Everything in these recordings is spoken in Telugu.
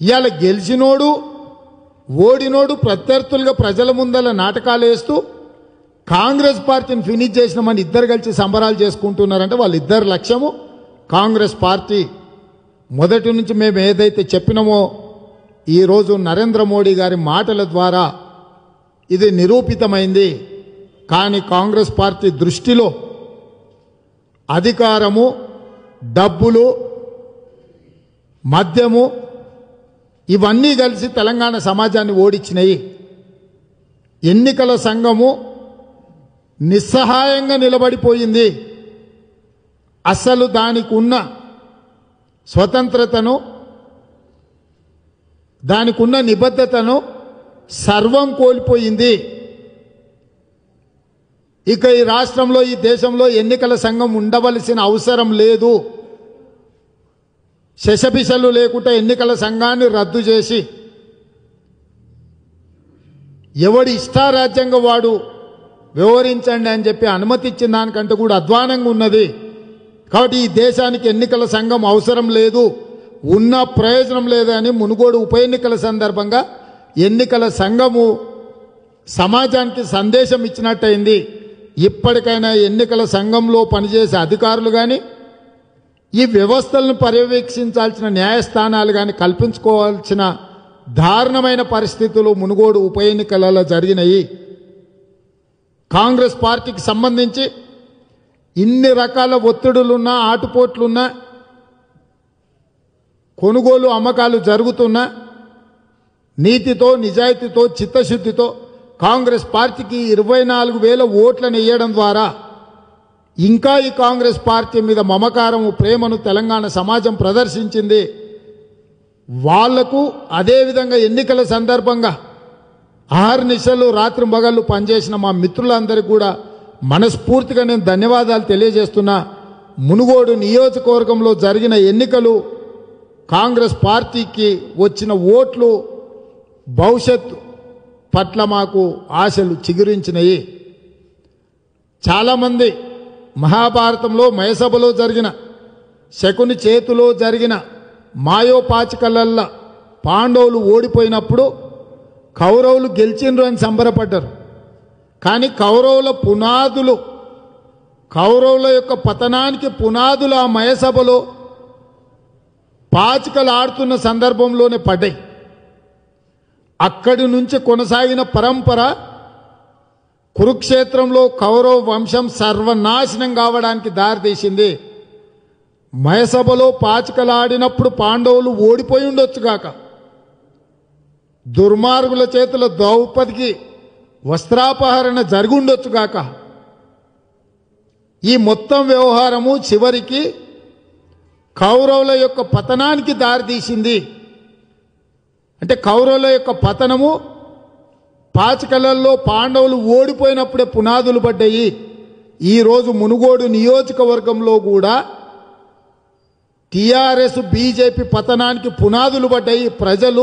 ఇవాళ గెలిచినోడు ఓడినోడు ప్రత్యర్థులుగా ప్రజల ముందల నాటకాలు వేస్తూ కాంగ్రెస్ పార్టీని ఫినిష్ చేసినామని ఇద్దరు కలిసి సంబరాలు చేసుకుంటున్నారంటే వాళ్ళిద్దరి లక్ష్యము కాంగ్రెస్ పార్టీ మొదటి నుంచి మేము ఏదైతే చెప్పినామో ఈరోజు నరేంద్ర మోడీ గారి మాటల ద్వారా ఇది నిరూపితమైంది కానీ కాంగ్రెస్ పార్టీ దృష్టిలో అధికారము డబ్బులు మద్యము ఇవన్నీ కలిసి తెలంగాణ సమాజాన్ని ఓడించినాయి ఎన్నికల సంఘము నిస్సహాయంగా నిలబడిపోయింది అసలు దానికి ఉన్న స్వతంత్రతను దానికి ఉన్న నిబద్ధతను సర్వం కోల్పోయింది ఇక ఈ రాష్ట్రంలో ఈ దేశంలో ఎన్నికల సంఘం ఉండవలసిన అవసరం లేదు శశపిశలు లేకుండా ఎన్నికల సంఘాన్ని రద్దు చేసి ఎవడి ఇష్టారాజ్యంగా వాడు వివరించండి అని చెప్పి అనుమతి ఇచ్చిన దానికంటే కూడా అధ్వానంగా ఉన్నది కాబట్టి ఈ దేశానికి ఎన్నికల సంఘం అవసరం లేదు ఉన్న ప్రయోజనం లేదని మునుగోడు ఉప ఎన్నికల సందర్భంగా ఎన్నికల సంఘము సమాజానికి సందేశం ఇచ్చినట్టయింది ఇప్పటికైనా ఎన్నికల సంఘంలో పనిచేసే అధికారులు కానీ ఈ వ్యవస్థలను పర్యవేక్షించాల్సిన న్యాయస్థానాలు కానీ కల్పించుకోవాల్సిన దారుణమైన పరిస్థితులు మునుగోడు ఉప ఎన్నికలలో జరిగినాయి కాంగ్రెస్ పార్టీకి సంబంధించి ఇన్ని రకాల ఒత్తిడులున్నా ఆటుపోట్లున్నా కొనుగోలు అమ్మకాలు జరుగుతున్నా నీతితో నిజాయితీతో చిత్తశుద్ధితో కాంగ్రెస్ పార్టీకి ఇరవై నాలుగు వేల ఓట్లను వేయడం ద్వారా ఇంకా ఈ కాంగ్రెస్ పార్టీ మీద మమకారము ప్రేమను తెలంగాణ సమాజం ప్రదర్శించింది వాళ్లకు అదేవిధంగా ఎన్నికల సందర్భంగా ఆహర్నిశలు రాత్రి మగళ్ళు పనిచేసిన మా మిత్రులందరికీ కూడా మనస్ఫూర్తిగా నేను ధన్యవాదాలు తెలియజేస్తున్నా మునుగోడు నియోజకవర్గంలో జరిగిన ఎన్నికలు కాంగ్రెస్ పార్టీకి వచ్చిన ఓట్లు భవిష్యత్ పట్ల మాకు ఆశలు చిగురించినాయి చాలామంది మహాభారతంలో మయసభలో జరిగిన శకుని చేతిలో జరిగిన మాయోపాచికలల్ల పాండవులు ఓడిపోయినప్పుడు కౌరవులు గెలిచిండ్రు అని సంబరపడ్డారు కానీ కౌరవుల పునాదులు కౌరవుల యొక్క పతనానికి పునాదులు ఆ మయసభలో పాచికలు ఆడుతున్న సందర్భంలోనే పడ్డాయి అక్కడి నుంచి కొనసాగిన పరంపర కురుక్షేత్రంలో కౌరవ వంశం సర్వనాశనం కావడానికి దారితీసింది మయసభలో పాచికలాడినప్పుడు పాండవులు ఓడిపోయి ఉండొచ్చు గాక దుర్మార్గుల చేతుల ద్రౌపదికి వస్త్రాపహరణ జరిగి ఉండొచ్చు గాక ఈ మొత్తం వ్యవహారము చివరికి కౌరవుల యొక్క పతనానికి దారితీసింది అంటే కౌరవుల యొక్క పతనము పాచికలల్లో పాండవులు ఓడిపోయినప్పుడే పునాదులు పడ్డాయి ఈరోజు మునుగోడు నియోజకవర్గంలో కూడా టిఆర్ఎస్ బీజేపీ పతనానికి పునాదులు పడ్డాయి ప్రజలు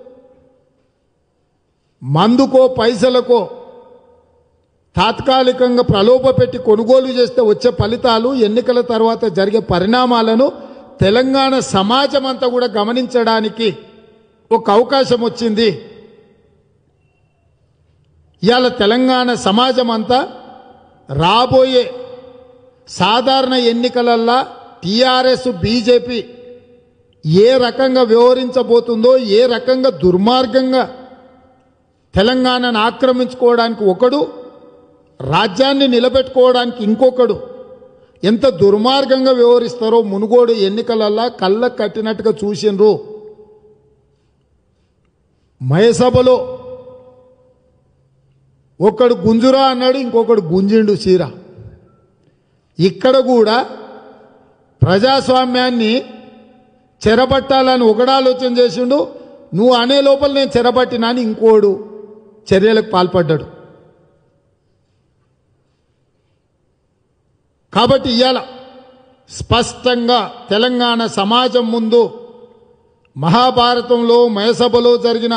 మందుకో పైసలకో తాత్కాలికంగా ప్రలోభ పెట్టి కొనుగోలు చేస్తే వచ్చే ఫలితాలు ఎన్నికల తర్వాత జరిగే పరిణామాలను తెలంగాణ సమాజం అంతా కూడా గమనించడానికి ఒక అవకాశం వచ్చింది ఇవాళ తెలంగాణ సమాజం అంతా రాబోయే సాధారణ ఎన్నికలల్లా టీఆర్ఎస్ బీజేపీ ఏ రకంగా వ్యవహరించబోతుందో ఏ రకంగా దుర్మార్గంగా తెలంగాణను ఆక్రమించుకోవడానికి ఒకడు రాజ్యాన్ని నిలబెట్టుకోవడానికి ఇంకొకడు ఎంత దుర్మార్గంగా వ్యవహరిస్తారో మునుగోడు ఎన్నికలల్లా కళ్ళ కట్టినట్టుగా చూసిండ్రు మయసభలో ఒకడు గుంజురా అన్నాడు ఇంకొకడు గుంజిండు చీర ఇక్కడ కూడా ప్రజాస్వామ్యాన్ని చెరబట్టాలని ఒకడు ఆలోచన చేసిండు నువ్వు అనే లోపల నేను చెరబట్టినా అని ఇంకోడు చర్యలకు పాల్పడ్డాడు కాబట్టి ఇవాళ స్పష్టంగా తెలంగాణ సమాజం ముందు మహాభారతంలో మయసభలో జరిగిన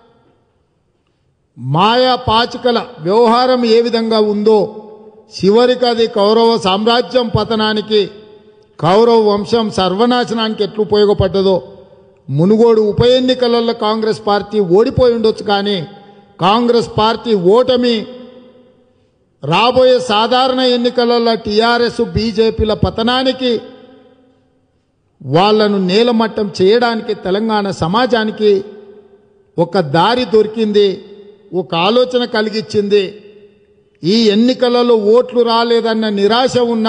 మాయా పాచికల వ్యవహారం ఏ విధంగా ఉందో చివరికి అది కౌరవ సామ్రాజ్యం పతనానికి కౌరవ వంశం సర్వనాశనానికి ఎట్లు ఉపయోగపడ్డదో మునుగోడు ఉప ఎన్నికలలో కాంగ్రెస్ పార్టీ ఓడిపోయి ఉండొచ్చు కానీ కాంగ్రెస్ పార్టీ ఓటమి రాబోయే సాధారణ ఎన్నికలలో టీఆర్ఎస్ బీజేపీల పతనానికి వాళ్లను నేలమట్టం చేయడానికి తెలంగాణ సమాజానికి ఒక దారి దొరికింది ఒక ఆలోచన కలిగించింది ఈ ఎన్నికలలో ఓట్లు రాలేదన్న నిరాశ ఉన్న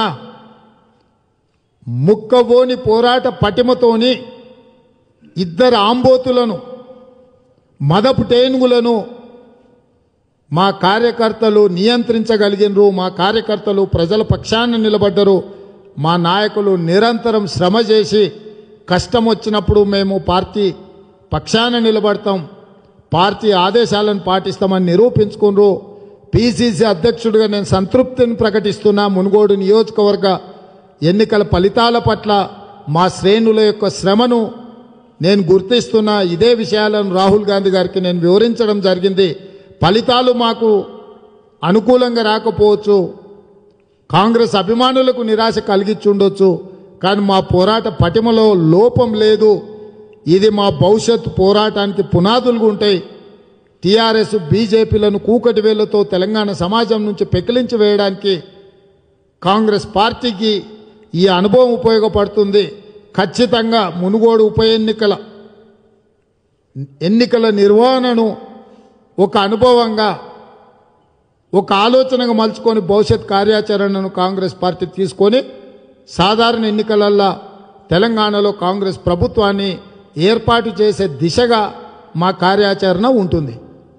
ముక్కబోని పోరాట పటిమతోని ఇద్దరు ఆంబోతులను మదపు టేనుగులను మా కార్యకర్తలు నియంత్రించగలిగినరు మా కార్యకర్తలు ప్రజల పక్షాన నిలబడ్డరు మా నాయకులు నిరంతరం శ్రమ చేసి కష్టం వచ్చినప్పుడు మేము పార్టీ పక్షాన నిలబడతాం పార్టీ ఆదేశాలను పాటిస్తామని నిరూపించుకున్నారు పిసిసి అధ్యక్షుడిగా నేను సంతృప్తిని ప్రకటిస్తున్నా మునుగోడు నియోజకవర్గ ఎన్నికల ఫలితాల పట్ల మా శ్రేణుల యొక్క శ్రమను నేను గుర్తిస్తున్నా ఇదే విషయాలను రాహుల్ గాంధీ గారికి నేను వివరించడం జరిగింది ఫలితాలు మాకు అనుకూలంగా రాకపోవచ్చు కాంగ్రెస్ అభిమానులకు నిరాశ కలిగించుండొచ్చు కానీ మా పోరాట పటిమలో లోపం లేదు ఇది మా భవిష్యత్ పోరాటానికి పునాదులుగా ఉంటాయి టీఆర్ఎస్ బీజేపీలను కూకటి వేళ్లతో తెలంగాణ సమాజం నుంచి పెకిలించి వేయడానికి కాంగ్రెస్ పార్టీకి ఈ అనుభవం ఉపయోగపడుతుంది ఖచ్చితంగా మునుగోడు ఉప ఎన్నికల ఎన్నికల నిర్వహణను ఒక అనుభవంగా ఒక ఆలోచనగా మలుచుకొని భవిష్యత్ కార్యాచరణను కాంగ్రెస్ పార్టీ తీసుకొని సాధారణ ఎన్నికలల్లో తెలంగాణలో కాంగ్రెస్ ప్రభుత్వాన్ని ఏర్పాటు చేసే దిశగా మా కార్యాచరణ ఉంటుంది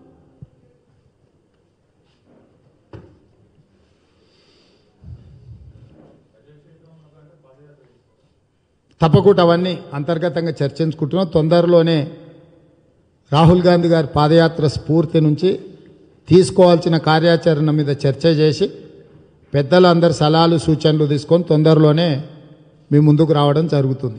తప్పకుండా అవన్నీ అంతర్గతంగా చర్చించుకుంటున్నాం తొందరలోనే రాహుల్ గాంధీ గారి పాదయాత్ర స్ఫూర్తి నుంచి తీసుకోవాల్సిన కార్యాచరణ మీద చర్చ చేసి పెద్దలందరి సలహాలు సూచనలు తీసుకొని తొందరలోనే మీ ముందుకు రావడం జరుగుతుంది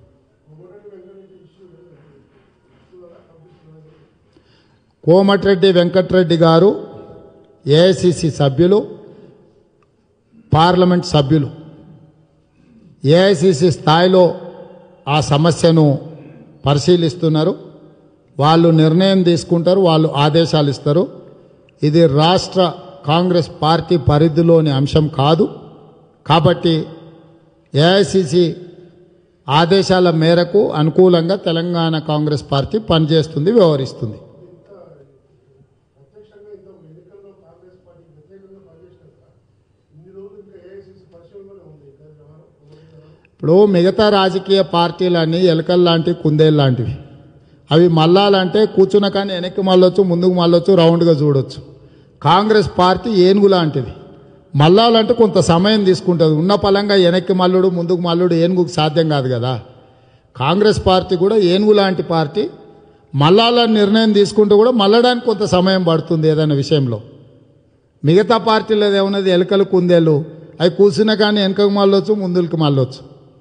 కోమటిరెడ్డి వెంకటరెడ్డి గారు ఏఐసిసి సభ్యులు పార్లమెంట్ సభ్యులు ఏఐసిసి స్థాయిలో ఆ సమస్యను పరిశీలిస్తున్నారు వాళ్ళు నిర్ణయం తీసుకుంటారు వాళ్ళు ఆదేశాలు ఇస్తారు ఇది రాష్ట్ర కాంగ్రెస్ పార్టీ పరిధిలోని అంశం కాదు కాబట్టి ఏఐసిసి ఆదేశాల మేరకు అనుకూలంగా తెలంగాణ కాంగ్రెస్ పార్టీ పనిచేస్తుంది వ్యవహరిస్తుంది ప్రత్యక్షంగా ఇంత ఎన్నికల్లో కాంగ్రెస్ పార్టీ వ్యతిరేకంగా పనిచేసినాక ఇన్ని రోజులు ఇంకా ఏఐసీసీ పరిశీలనలోనే ఉంది దాని వ్యవహారం ఇప్పుడు మిగతా రాజకీయ పార్టీలన్నీ ఎలకలు లాంటివి కుందేలు లాంటివి అవి మల్లాలంటే కూర్చున్న కానీ వెనక్కి మళ్ళొచ్చు ముందుకు మళ్ళొచ్చు రౌండ్గా చూడొచ్చు కాంగ్రెస్ పార్టీ ఏనుగు లాంటిది మల్లాలంటే కొంత సమయం తీసుకుంటుంది ఉన్న పలంగా వెనక్కి మల్లుడు ముందుకు మల్లుడు ఏనుగుకు సాధ్యం కాదు కదా కాంగ్రెస్ పార్టీ కూడా ఏనుగు లాంటి పార్టీ మల్లాలని నిర్ణయం తీసుకుంటూ కూడా మల్లడానికి కొంత సమయం పడుతుంది ఏదైనా విషయంలో మిగతా పార్టీలో ఏమున్నది ఎలుకలు కుందేలు అవి కూర్చున్న కానీ వెనకకు మళ్ళొచ్చు ముందుకు మళ్ళొచ్చు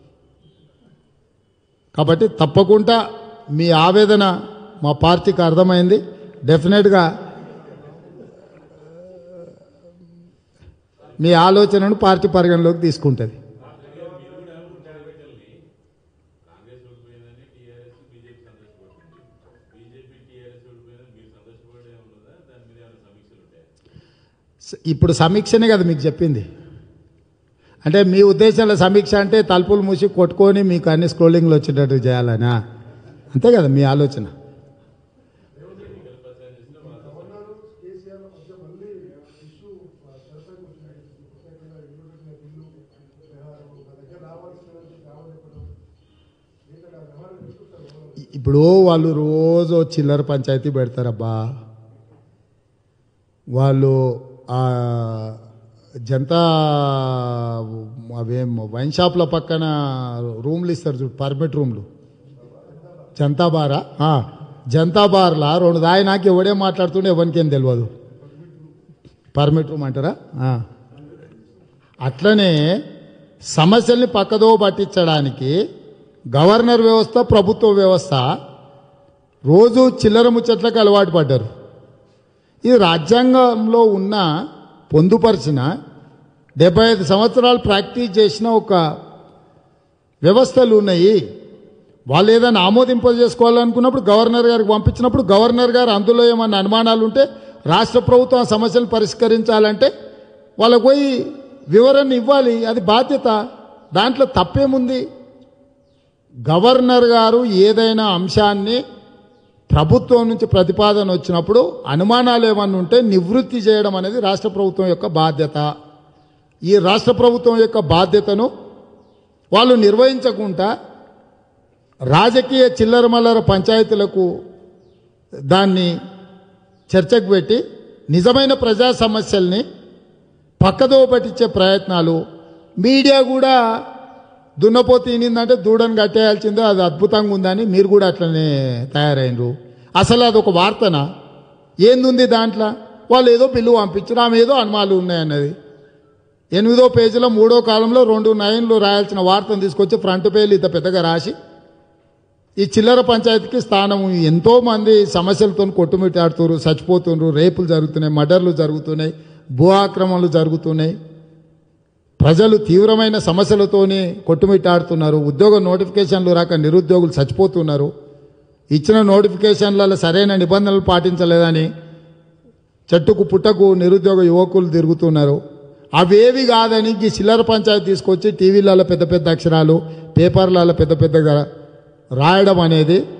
కాబట్టి తప్పకుండా మీ ఆవేదన మా పార్టీకి అర్థమైంది డెఫినెట్గా మీ ఆలోచనను పార్టీ పరిగణలోకి తీసుకుంటుంది స- ఇప్పుడు సమీక్షనే కదా మీకు చెప్పింది అంటే మీ ఉద్దేశంలో సమీక్ష అంటే తలుపులు మూసి కొట్టుకొని మీకు అన్ని స్క్రోలింగ్లు వచ్చేటట్టు చేయాలనా అంతే కదా మీ ఆలోచన గవర్నర్ కేసీఆర్ మధ్య మళ్ళీ ఇష్యూ చర్చకు వచ్చినాయి ప్రత్యేకంగా ఇల్లు కట్టిన బిల్లు వ్యవహారం మా దగ్గర రావాల్సిన కావాలి చెప్పడం దీంట్లో ఆ వ్యవహారం తీసుకుంటారు గవర్నర్. ఇప్పుడు వాళ్ళు రోజు చిల్లర పంచాయతీ పెడతారబ్బా వాళ్ళు ఆ జనతా అవేం వైన్ షాప్ల పక్కన రూమ్లు ఇస్తారు చూడు పర్మిట్ రూమ్లు జనతా బారా ఆ, జనతా బార్లా రెండు దాయి నాకు ఎవడే మాట్లాడుతుండే ఎవరికేం తెలియదు పర్మిట్ రూమ్ అంటారా ఆ. అట్లనే సమస్యల్ని పక్కదో పట్టించడానికి గవర్నర్ వ్యవస్థ ప్రభుత్వ వ్యవస్థ రోజు చిల్లర ముచ్చట్లకు అలవాటు పడ్డారు ఇది రాజ్యాంగంలో ఉన్న పొందుపరిచిన డెబ్బై ఐదు సంవత్సరాలు ప్రాక్టీస్ చేసిన ఒక వ్యవస్థలు ఉన్నాయి వాళ్ళు ఏదైనా ఆమోదింపజేసుకోవాలనుకున్నప్పుడు గవర్నర్ గారికి పంపించినప్పుడు గవర్నర్ గారు అందులో ఏమన్నా అనుమానాలు ఉంటే రాష్ట్ర ప్రభుత్వం ఆ సమస్యలు పరిష్కరించాలంటే వాళ్ళకు పోయి వివరణ ఇవ్వాలి అది బాధ్యత దాంట్లో తప్పేముంది గవర్నర్ గారు ఏదైనా అంశాన్ని ప్రభుత్వం నుంచి ప్రతిపాదన వచ్చినప్పుడు అనుమానాలు ఏమన్నా ఉంటే నివృత్తి చేయడం అనేది రాష్ట్ర ప్రభుత్వం యొక్క బాధ్యత ఈ రాష్ట్ర ప్రభుత్వం యొక్క బాధ్యతను వాళ్ళు నిర్వహించకుండా రాజకీయ చిల్లర మల్లర పంచాయతీలకు దాన్ని చర్చకు పెట్టి నిజమైన ప్రజా సమస్యల్ని పక్కదో పట్టించే ప్రయత్నాలు మీడియా కూడా దున్నపోతు ఈనిందంటే దూడని కట్టేయాల్సిందే అది అద్భుతంగా ఉందని మీరు కూడా అట్లనే తయారైనరు అసలు అది ఒక వార్తనా ఏందుంది దాంట్లో వాళ్ళు ఏదో బిల్లు పంపించారు ఆమె ఏదో అనుమానాలు ఉన్నాయన్నది ఎనిమిదో పేజీలో మూడో కాలంలో రెండు నైన్లు రాయాల్సిన వార్తను తీసుకొచ్చి ఫ్రంట్ పేజీలు ఇంత పెద్దగా రాసి ఈ చిల్లర పంచాయతీకి స్థానం ఎంతో మంది సమస్యలతో కొట్టుమిట్టాడుతున్నారు చచ్చిపోతున్నారు రేపులు జరుగుతున్నాయి మర్డర్లు జరుగుతున్నాయి భూ ఆక్రమణలు జరుగుతున్నాయి ప్రజలు తీవ్రమైన సమస్యలతోనే కొట్టుమిట్టాడుతున్నారు ఉద్యోగ నోటిఫికేషన్లు రాక నిరుద్యోగులు చచ్చిపోతున్నారు ఇచ్చిన నోటిఫికేషన్లలో సరైన నిబంధనలు పాటించలేదని చెట్టుకు పుట్టకు నిరుద్యోగ యువకులు తిరుగుతున్నారు అవేవి కాదని ఈ చిల్లర పంచాయతీ తీసుకొచ్చి టీవీలలో పెద్ద పెద్ద అక్షరాలు పేపర్లలో పెద్ద పెద్దగా రాయడం అనేది